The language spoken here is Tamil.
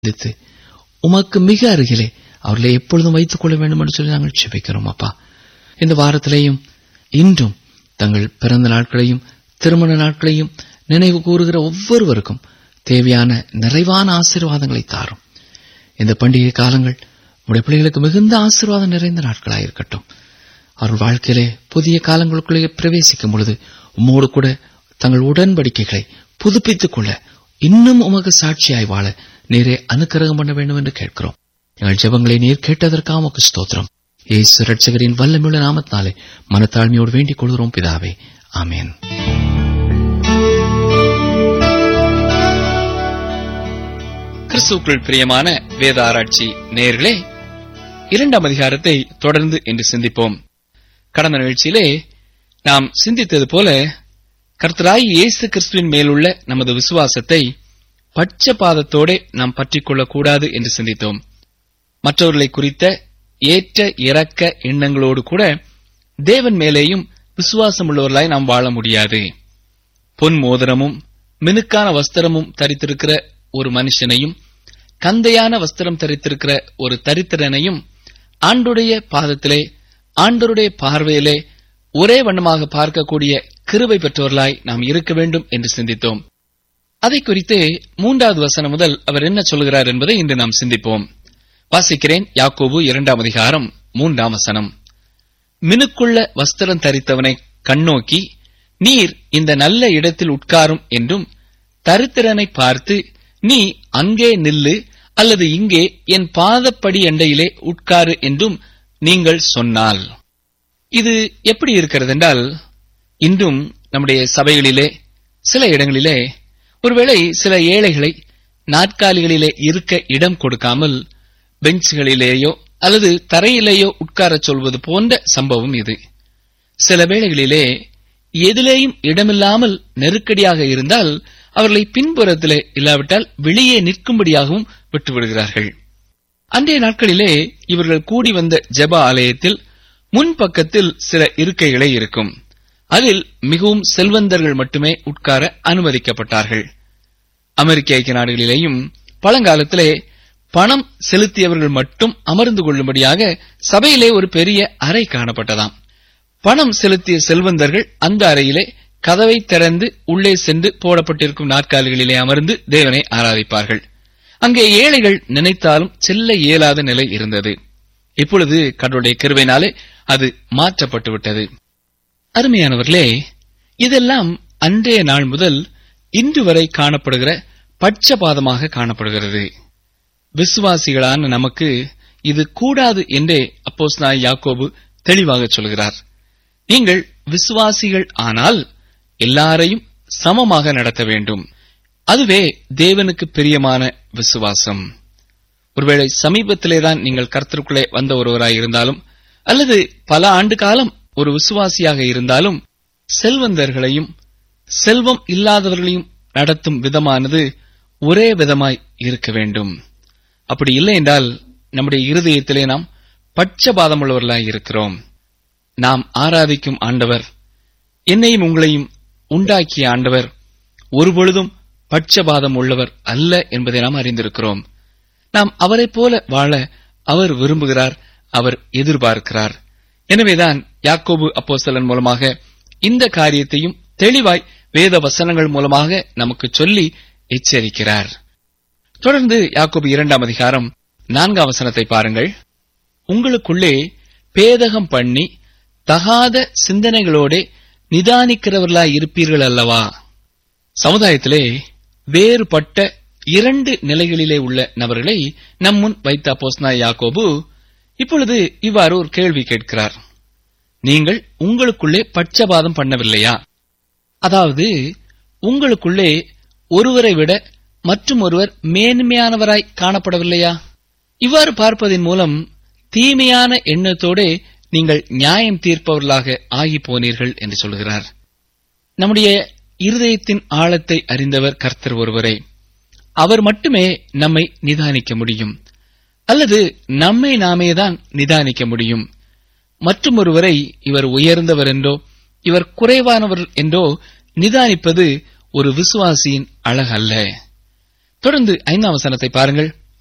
சிந்தித்து உமக்கு மிக அருகிலே அவர்களை எப்பொழுதும் வைத்துக் கொள்ள வேண்டும் என்று சொல்லி நாங்கள் செபிக்கிறோம் அப்பா இந்த வாரத்திலேயும் இன்றும் தங்கள் பிறந்த நாட்களையும் திருமண நாட்களையும் நினைவு கூறுகிற ஒவ்வொருவருக்கும் தேவையான நிறைவான ஆசீர்வாதங்களை தாரும் இந்த பண்டிகை காலங்கள் உடைய பிள்ளைகளுக்கு மிகுந்த ஆசீர்வாதம் நிறைந்த நாட்களாயிருக்கட்டும் அவர்கள் வாழ்க்கையிலே புதிய காலங்களுக்குள்ளே பிரவேசிக்கும் பொழுது உம்மோடு கூட தங்கள் உடன்படிக்கைகளை புதுப்பித்துக் கொள்ள இன்னும் உமக்கு சாட்சியாய் வாழ நீரே அனுக்கிரகம் பண்ண வேண்டும் என்று கேட்கிறோம் எங்கள் ஜெபங்களை நீர் கேட்டதற்காக உமக்கு ஸ்தோத்திரம் இயேசு ரட்சகரின் வல்லமுள்ள நாமத்தினாலே மனத்தாழ்மையோடு வேண்டிக் கொள்கிறோம் பிதாவே ஆமென் கிறிஸ்துக்குள் பிரியமான வேத ஆராய்ச்சி நேயர்களே இரண்டாம் அதிகாரத்தை தொடர்ந்து என்று சிந்திப்போம் கடந்த நிகழ்ச்சியிலே நாம் சிந்தித்தது போல கர்த்தராய் இயேசு கிறிஸ்துவின் மேலுள்ள நமது விசுவாசத்தை பட்சபாதத்தோட நாம் பற்றிக்கொள்ளக் கூடாது என்று சிந்தித்தோம் மற்றவர்களை குறித்த ஏற்ற இறக்க எண்ணங்களோடு கூட தேவன் மேலேயும் விசுவாசம் உள்ளவர்களாய் நாம் வாழ முடியாது பொன் மோதிரமும் மினுக்கான வஸ்திரமும் தரித்திருக்கிற ஒரு மனுஷனையும் கந்தையான வஸ்திரம் தரித்திருக்கிற ஒரு தரித்திரனையும் ஆண்டுடைய பாதத்திலே ஆண்டருடைய பார்வையிலே ஒரே வண்ணமாக பார்க்கக்கூடிய கிருபை பெற்றவர்களாய் நாம் இருக்க வேண்டும் என்று சிந்தித்தோம் அதை குறித்து மூன்றாவது வசனம் முதல் அவர் என்ன சொல்கிறார் என்பதை இன்று நாம் சிந்திப்போம் வாசிக்கிறேன் யாக்கோபு இரண்டாம் அதிகாரம் மூன்றாம் வசனம் மினுக்குள்ள வஸ்திரம் தரித்தவனை கண்ணோக்கி நீர் இந்த நல்ல இடத்தில் உட்காரும் என்றும் தரித்திரனை பார்த்து நீ அங்கே நில்லு அல்லது இங்கே என் பாதப்படி அண்டையிலே உட்காரு என்றும் நீங்கள் சொன்னால் இது எப்படி இருக்கிறது என்றால் இன்றும் நம்முடைய சபைகளிலே சில இடங்களிலே ஒருவேளை சில ஏழைகளை நாற்காலிகளிலே இருக்க இடம் கொடுக்காமல் பெஞ்சுகளிலேயோ அல்லது தரையிலேயோ உட்காரச் சொல்வது போன்ற சம்பவம் இது சில வேளைகளிலே எதிலேயும் இடமில்லாமல் நெருக்கடியாக இருந்தால் அவர்களை பின்புறத்திலே இல்லாவிட்டால் வெளியே நிற்கும்படியாகவும் விட்டுவிடுகிறார்கள் அன்றைய நாட்களிலே இவர்கள் கூடி வந்த ஜெப ஆலயத்தில் முன்பக்கத்தில் சில இருக்கைகளே இருக்கும் அதில் மிகவும் செல்வந்தர்கள் மட்டுமே உட்கார அனுமதிக்கப்பட்டார்கள் அமெரிக்க ஐக்கிய நாடுகளிலேயும் பழங்காலத்திலே பணம் செலுத்தியவர்கள் மட்டும் அமர்ந்து கொள்ளும்படியாக சபையிலே ஒரு பெரிய அறை காணப்பட்டதாம் பணம் செலுத்திய செல்வந்தர்கள் அந்த அறையிலே கதவை திறந்து உள்ளே சென்று போடப்பட்டிருக்கும் நாற்காலிகளிலே அமர்ந்து தேவனை ஆராதிப்பார்கள் அங்கே ஏழைகள் நினைத்தாலும் செல்ல இயலாத நிலை இருந்தது இப்பொழுது கடவுளுடைய கிருபையினாலே அது மாற்றப்பட்டு விட்டது அருமையானவர்களே இதெல்லாம் அன்றைய நாள் முதல் இன்று வரை காணப்படுகிற பட்சபாதமாக காணப்படுகிறது விசுவாசிகளான நமக்கு இது கூடாது என்றே அப்போஸ் நாய் யாக்கோபு தெளிவாக சொல்கிறார் நீங்கள் விசுவாசிகள் ஆனால் எல்லாரையும் சமமாக நடத்த வேண்டும் அதுவே தேவனுக்கு பிரியமான விசுவாசம் ஒருவேளை சமீபத்திலேதான் நீங்கள் கர்த்தருக்குள்ளே வந்த ஒருவராய் இருந்தாலும் அல்லது பல ஆண்டு காலம் ஒரு விசுவாசியாக இருந்தாலும் செல்வந்தர்களையும் செல்வம் இல்லாதவர்களையும் நடத்தும் விதமானது ஒரே விதமாய் இருக்க வேண்டும் அப்படி இல்லை என்றால் நம்முடைய இருதயத்திலே நாம் பட்சபாதம் உள்ளவர்களாய் இருக்கிறோம் நாம் ஆராதிக்கும் ஆண்டவர் என்னையும் உங்களையும் உண்டாக்கிய ஆண்டவர் ஒருபொழுதும் பட்சபாதம் உள்ளவர் அல்ல என்பதை நாம் அறிந்திருக்கிறோம் நாம் அவரைப் போல வாழ அவர் விரும்புகிறார் அவர் எதிர்பார்க்கிறார் எனவேதான் யாக்கோபு அப்போஸ்தலன் மூலமாக இந்த காரியத்தையும் தெளிவாய் வேத வசனங்கள் மூலமாக நமக்கு சொல்லி எச்சரிக்கிறார் தொடர்ந்து யாக்கோபு இரண்டாம் அதிகாரம் நான்காம் வசனத்தை பாருங்கள் உங்களுக்குள்ளே பேதகம் பண்ணி தகாத சிந்தனைகளோட நிதானிக்கிறவர்களாய் இருப்பீர்கள் அல்லவா சமுதாயத்திலே வேறுபட்ட இரண்டு நிலைகளிலே உள்ள நபர்களை நம் முன் வைத்த அப்போஸ்னா யாக்கோபு இப்பொழுது இவ்வாறு ஒரு கேள்வி கேட்கிறார் நீங்கள் உங்களுக்குள்ளே பட்சபாதம் பண்ணவில்லையா அதாவது உங்களுக்குள்ளே ஒருவரை விட மற்றும் ஒருவர் மேன்மையானவராய் காணப்படவில்லையா இவ்வாறு பார்ப்பதன் மூலம் தீமையான எண்ணத்தோடே நீங்கள் நியாயம் தீர்ப்பவர்களாக ஆகி போனீர்கள் என்று சொல்கிறார் நம்முடைய இருதயத்தின் ஆழத்தை அறிந்தவர் கர்த்தர் ஒருவரே அவர் மட்டுமே நம்மை நிதானிக்க முடியும் அல்லது நம்மை நாமேதான் நிதானிக்க முடியும் மற்றும் ஒருவரை இவர் உயர்ந்தவர் என்றோ இவர் குறைவானவர் என்றோ நிதானிப்பது ஒரு விசுவாசியின் அழகல்ல தொடர்ந்து ஐந்தாம் வசனத்தை பாருங்கள்